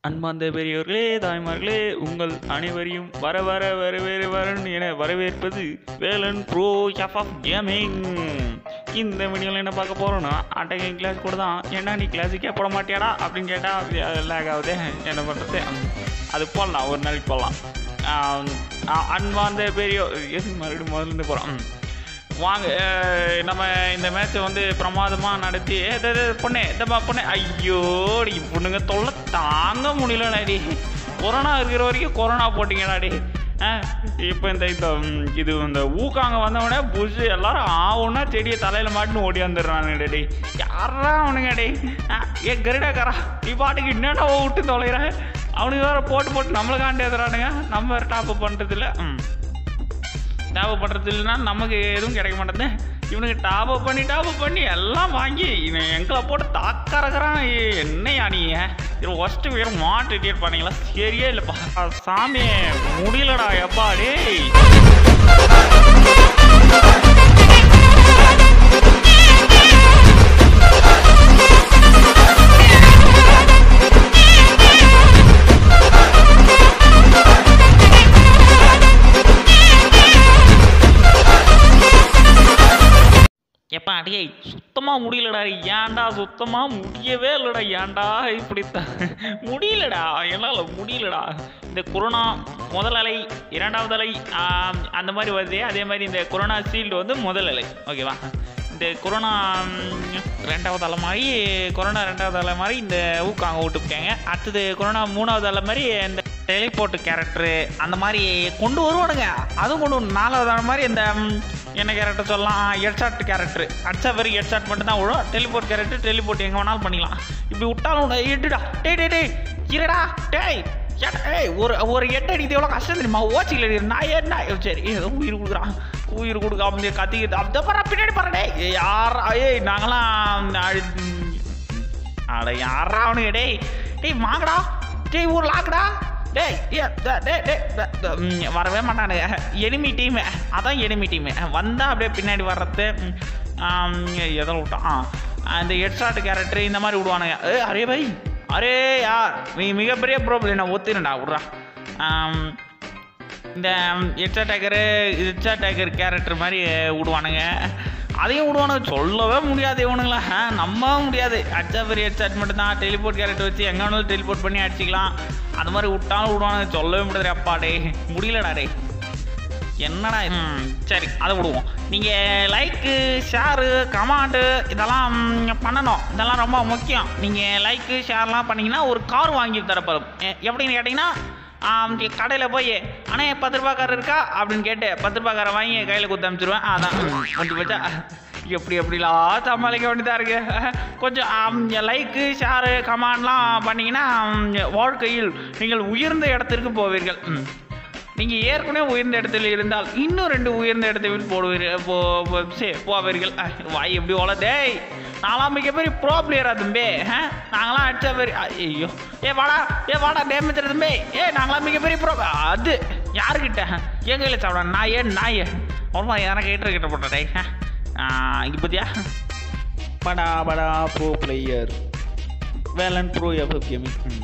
அன்பார்ந்த பெரியவர்களே தாய்மார்களே உங்கள் அனைவரையும் வர வர வரவேறு வரன் என வரவேற்பது Velan bro F F gaming இந்த வீடியோவில் என்ன பார்க்க போகிறோன்னா அட்டகை கிளாஸ் கூட தான் ஏன்னா நீ கிளாஸுக்கே போட மாட்டியாடா அப்படின்னு கேட்டால் லேக் ஆகுது என்ன பண்ணுறது அது போடலாம் ஒரு நாளைக்கு போடலாம் ஆஹ் ஆஹ் அன்பார்ந்த பெரிய எது மறுபடியும் முதல்ல இருந்து போகிறோம் வாங்க அஹ் நம்ம இந்த மேட்ச்சை வந்து பிரமாதமாக நடத்தி ஏ, இது, இது, பொண்ணு இந்த பொண்ணு ஐயோ டி பொண்ணுங்க தொல்லை தாங்க முடியலடாடி கொரோனா இருக்கிற வரைக்கும் கொரோனா போட்டிங்கடாடி இப்போ இந்த இந்த ம், இது இந்த ஊக்காங்க வந்தவொடனே புஷ் எல்லாரும் ஆவுன்னா செடியை தலையில் மாட்டுன்னு ஓடி வந்துடுறானுங்க டே யாரா அவனுங்க டே ஏ கருடாக்காரா நீ பாட்டுக்கு என்னடா விட்டு தொலைகிற அவனுக்கு வேற போட்டு போட்டு நம்மளுக்காண்டி எதுறானுங்க நம்ம வேறு டாப் பண்ணுறதில்ல ம் டாப் பண்ணுறது இல்லைன்னா நமக்கு எதுவும் கிடைக்க மாட்டேங்குது இவனுக்கு டாப் பண்ணி டாப் பண்ணி எல்லாம் வாங்கி இவன் எங்களை போட்டு தாக்கறக்கிறான் என்னையா நீ இது ஃபஸ்ட்டு வேறு மாட்டு டேட் பண்ணீங்களா சரியே இல்லைப்பா சாமி முடியலடா எப்பா டேய் எப்பா அடியே சுத்தமாக முடியலடா ஏன்டா சுத்தமாக முடியவே இல்லைடா ஏன்டா இப்படி த- முடியலடா என்னால் முடியலடா இந்த கொரோனா முதல் அலை இரண்டாவது அலை ஆம், அந்த மாதிரி வருது அதே மாதிரி இந்த கொரோனா சீல்டு வந்து முதல் அலை ஓகேவா இந்த கொரோனா ம், ரெண்டாவது அலை மாதிரி கொரோனா ரெண்டாவது அலை மாதிரி இந்த ஊக்காங்க விட்டுருக்காங்க அடுத்தது கொரோனா மூணாவது அலை மாதிரி இந்த டெலிபோர்ட் கேரக்டரு அந்த மாதிரி கொண்டு வருவானுங்க அதுவும் கொண்டு வரும். நாலாவது அலை மாதிரி இந்த ம், என்ன கேரக்டர் சொல்லலாம் ஹெட்ஷாட் கேரக்டர் அடிச்சா வெறும் ஹெட்ஷாட் மட்டும் தான் விடும் டெலிபோர்ட் கேரக்டர் டெலிபோர்ட் எங்கே வேணாலும் பண்ணிக்கலாம் இப்படி விட்டாலும் உன்னை இட்டுடா டேய் டேய் டேய் இருடா டேய் ஏடா, ஏய் ஒரு ஒரு எட்டு அடிக்கிறது எவ்வளோ கஷ்டம் தெரியுமா ஓச்சியில் அடி நான் என்ன சரி ஏதோ உயிர் கொடுக்குறான் உயிர் கொடுக்காம இருந்து கத்திக்கிட்டு அப்படி பாரு பின்னாடி பாரு டேய் யாரா ஏய் நாங்களாம் அழு- அட யாரா அவனுங்க டேய் டேய் வாங்கடா டேய் ஊர் லாக்குடா டேய் ஏ, ட- டேய் டேய் ட- ட- ம், வரவே மாட்டானுங்க எனிமி டீமு அதான் எனிமி டீமு வந்தால் அப்படியே பின்னாடி வர்றது ம், ஆம், எதில் விட்டான் ஆ, அந்த ஹெட்ஷாட் கேரக்டர் இந்த மாதிரி விடுவானுங்க ஏ அரே பை அரே யார் நீ மிகப்பெரிய ப்ராப்ளம் நான் ஒத்துறேன்டா விட்றா ஆம், இந்த எட்ஸா டேக்கரு இட்ஸா டேக்கர் கேரக்டர் மாதிரி விடுவானுங்க அதையும் விடுவானுங்க சொல்லவே முடியாது இவனுங்களா ஆ, நம்பவும் முடியாது அடிச்சா பெரிய ஹெட்செட் மட்டும் தான் டெலிபோர்ட் கேரக்டர் வச்சு எங்கே வேணாலும் டெலிபோர்ட் பண்ணி அடிச்சிக்கலாம் அது மாதிரி விட்டாலும் விடுவானுங்க சொல்லவே முடியாது அப்பா டே முடியலடா டே என்னடா இது? ம், சரி அதை விடுவோம் நீங்கள் லைக்கு ஷேரு கமெண்ட்டு இதெல்லாம் ம், பண்ணணும் இதெல்லாம் ரொம்ப முக்கியம் நீங்கள் லைக்கு ஷேர்லாம் பண்ணீங்கன்னா ஒரு கார் வாங்கி தரப்படும் எ- எப்படின்னு கேட்டிங்கன்னா கடையில் போய் அண்ணே பத்து ரூபாக்காரர் இருக்கா அப்படின்னு கேட்டு பத்து ரூபாக்கார வாங்கி கையில் குத்து அனுப்பிச்சிருவேன் அதான் முடிஞ்சு போச்சா எப்படி எப்படிலாம் சமாளிக்க வேண்டியதாக இருக்கு கொஞ்சம் லைக்கு ஷேரு கமெண்ட்லாம் பண்ணீங்கன்னா ம், வாழ்க்கையில் நீங்கள் உயர்ந்த இடத்திற்கு போவீர்கள் ம் நீங்கள் ஏற்கனவே உயர்ந்த இடத்துல இருந்தால் இன்னும் ரெண்டு உயர்ந்த இடத்தில் போடுவீர்கள் போ போ- சே போவீர்கள் அஹ், வாய் எப்படி ஓல டேய் நான்லாம் மிகப்பெரிய ப்ரோ பிளேயரா தம்பி ஆ? நாங்களாம் அடிச்ச பெரிய ஐயோ ஏ வாடா ஏ வாடா டேமேஜ் தம்பி ஏ நாங்களாம் மிகப்பெரிய ப்ரோ அது யாருக்கிட்ட என் கையில் சாப்பிட நாயே நாயே அவ்வளோ எனக்கு கிட்ட கிட்ட போட்ட டேய் இங்கே பத்தியா படா படா bro player Velan bro FF gaming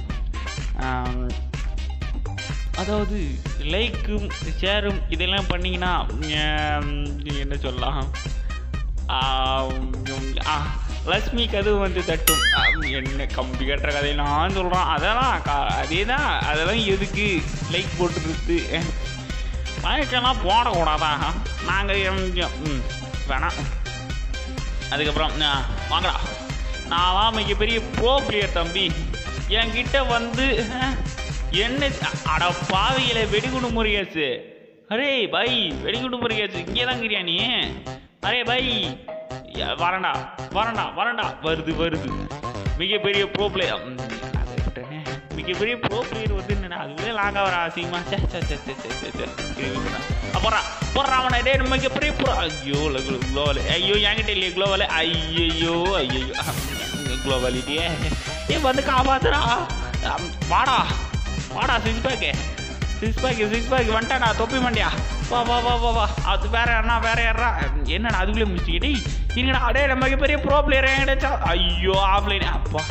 அதாவது லைக்கும் ஷேரும் இதெல்லாம் பண்ணீங்கன்னா ஆம், என்ன சொல்லலாம் ஆம், ஆ, லக்ஷ்மி கதவு வந்து தட்டும் ஆம், என்ன கம்பி கட்டுற கதையெல்லாம் சொல்கிறான் அதெல்லாம் க- அதே தான் அதெல்லாம் எதுக்கு லைக் போட்டுருக்கு லைக்கெல்லாம் போடக்கூடாதான் நாங்கள் ம் வேணாம் அதுக்கப்புறம் ஆ, வாங்கடா நான்லாம் மிகப்பெரிய ப்ரோ பிளேயர் தம்பி என்கிட்ட வந்து அஹ், என்ன அட பாவியில வெடிகுண்டு முருகேசு அரே பை வெடிகுண்டு முருகேசு இங்கே தான் கிரியா நீ அரே பை ய- வரேன்டா வரேன்டா வரேன்டா வருது வருது மிகப்பெரிய ப்ரோ பிளேயர் மிகப்பெரிய ப்ரோ பிளேயர் வந்து என்னடா அதுவே லாங்க வர அசிங்கமா சே சே சே சே சே சே சே அப்புறம் போடுறா அவனை டே மிகப்பெரிய ப்ரோ ஐயோ குளோவல் ஐயோ என்கிட்ட இல்லையே குளோவல் ஐயோ ஐயோ குளோவாலிட்டியே ஏ வந்து காப்பாத்துறா அம், வாடா வாடா six pack six pack six pack வந்துட்டாடா தொப்பி மண்டியா வா வா வா வா வா அது வேற யாரா வேற யாரா என்னடா அதுக்குள்ளே முடிச்சுக்கிட்டே இருங்கடா அடே நம்ம பெரிய ப்ரோ பிளேயர் என்கிட்ட ஐயோ ஆஃப்லைன் அப்பா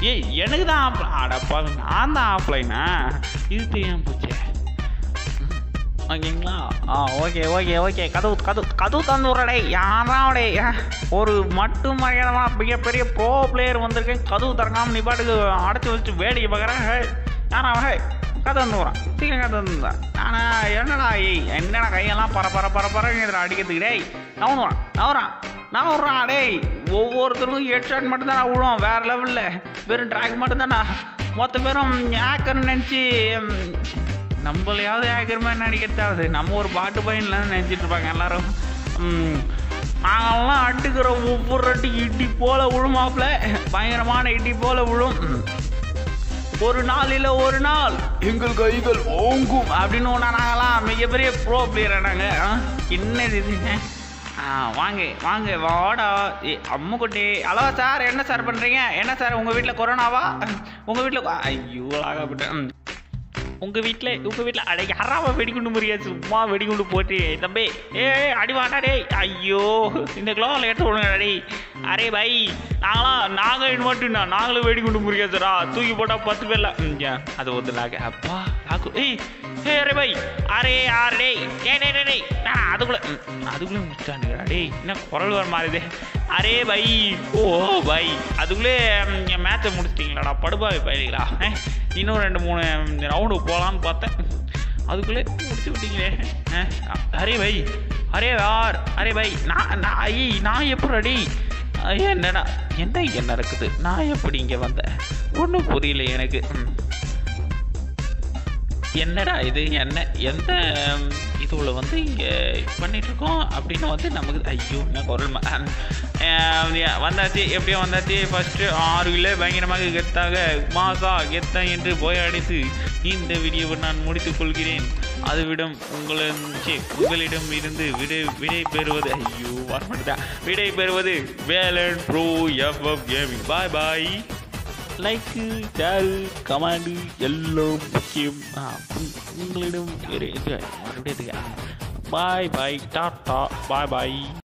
ஏய் எனக்கு தான் ஆஃப் அடப்பா நான் தான் ஆஃப்லைனா இது தெரியாமல் போச்சே ஓகேங்களா ஆ ஓகே ஓகே ஓகே கதவு கதவு கதவு தந்து விட்றடே யாராவடே ஒரு மட்டும் மரியாதமாக மிகப்பெரிய ப்ரோ பிளேயர் வந்திருக்கேன் கதவு திறக்காம நீ பாட்டுக்கு அடைச்சி வச்சு வேடிக்கை பார்க்குறேன் ஹே யாரா ஹே கதை வந்து விட்றான் சீக்கிரம் கதை வந்து நானா என்னடா ஏய் என்னடா கையெல்லாம் பர பர பர பரன்னு இதில் அடிக்கிறதுக்கு டேய் நவன் வரான் நவறான் நான் விட்றான் டேய் ஒவ்வொருத்தருக்கும் ஹெட் ஷாட் மட்டும் தான் விழுவோம் வேறு லெவலில் வெறும் ட்ராக் மட்டும் தானே மொத்த பேரும் ஏக்கர்னு நினச்சி நம்மளையாவது ஆக்கிற மாதிரி நடிக்கிறதாவது நம்ம ஒரு பாட்டு பையன்லாம் நினச்சிட்டு இருப்பாங்க எல்லாரும் ம், நாங்கெல்லாம் அட்டுக்கிற ஒவ்வொரு அட்டி இடி போல விழுமாப்புல பயங்கரமான இடி போல விழும் ம். ஒரு நாள் இல்லை ஒரு நாள் எங்கள் கைகள் ஓங்கும் அப்படின்னு ஒன்றா நாங்களாம் மிகப்பெரிய ப்ரோ பிளேயர் நாங்கள் என்னது இது ஆ வாங்க வாங்க வாடா ஏ அம்முக்குட்டி ஹலோ சார் என்ன சார் பண்ணுறீங்க என்ன சார் உங்கள் வீட்டில் கொரோனாவா உங்கள் வீட்டில் ஐயோ ஆகப்பட்டேன் ம். உங்க வீட்டில் உங்க வீட்டில் அடை யாராவ வெடிகுண்டு முறியாது சும்மா வெடிகுண்டு போட்டு தம்பி ஏ அடி வாடா டேய் ஐயோ இந்த குளோவில் எடுத்து விடுங்க டேய் அரே பை நாங்களாம் நாங்கள் இன்வெர்ட்டு நாங்களும் வெடிகுண்டு முறியாதுடா தூக்கி போட்டால் பத்து பேர்ல ம், ஏ, அது வந்து லாக்கு அப்பா லாக்கு ஏய் ஏ அரே பை அரே யார் டேய் டே டே டே டேய் நான் அதுக்குள்ளே ம், அதுக்குள்ளே முடிச்சானுங்கடா டேய் என்ன குரல் வர மாறுதே அரே பை ஓ பை அதுக்குள்ளே என் மேட்சை முடிச்சிட்டிங்களாடா படுபாவை பயிரிங்களா இன்னும் ரெண்டு மூணு ரவுண்டு போகலான்னு பார்த்தேன் அதுக்குள்ளே முடிச்சு விட்டீங்களே அஹ், அரே பை அரே யார் அரே பை நான் நான் ஐ நான் எப்படி அடி என்னடா என்ன இங்கே நடக்குது நான் எப்படி இங்கே வந்தேன் ஒன்றும் புரியல எனக்கு ம். என்னடா இது என்ன எந்த இதுவில் வந்து இங்கே பண்ணிகிட்ருக்கோம் அப்படின்னு வந்து நமக்கு ஐயோ என்ன குரல் ம- அஹ், அஹ், வந்தாச்சு எப்படியோ வந்தாச்சு ஃபஸ்ட்டு ஆறு இல்லை பயங்கரமாக கெத்தாக மாசா கெத்தா என்று போய் அடித்து இந்த வீடியோவை நான் முடித்துக் கொள்கிறேன் அதுவிடம் உங்களிடம் சீ, உங்களிடம் இருந்து விடை விடை பெறுவது ஐயோ வரமாட்டதா விடை பெறுவது Velan bro FF gaming bye bye like share comment எல்லாம் முக்கியம் ஆ, உங்- உங்களிடம் இரு- இது மறுபடியும் பாய் பாய் டாட்டா பாய் பாய்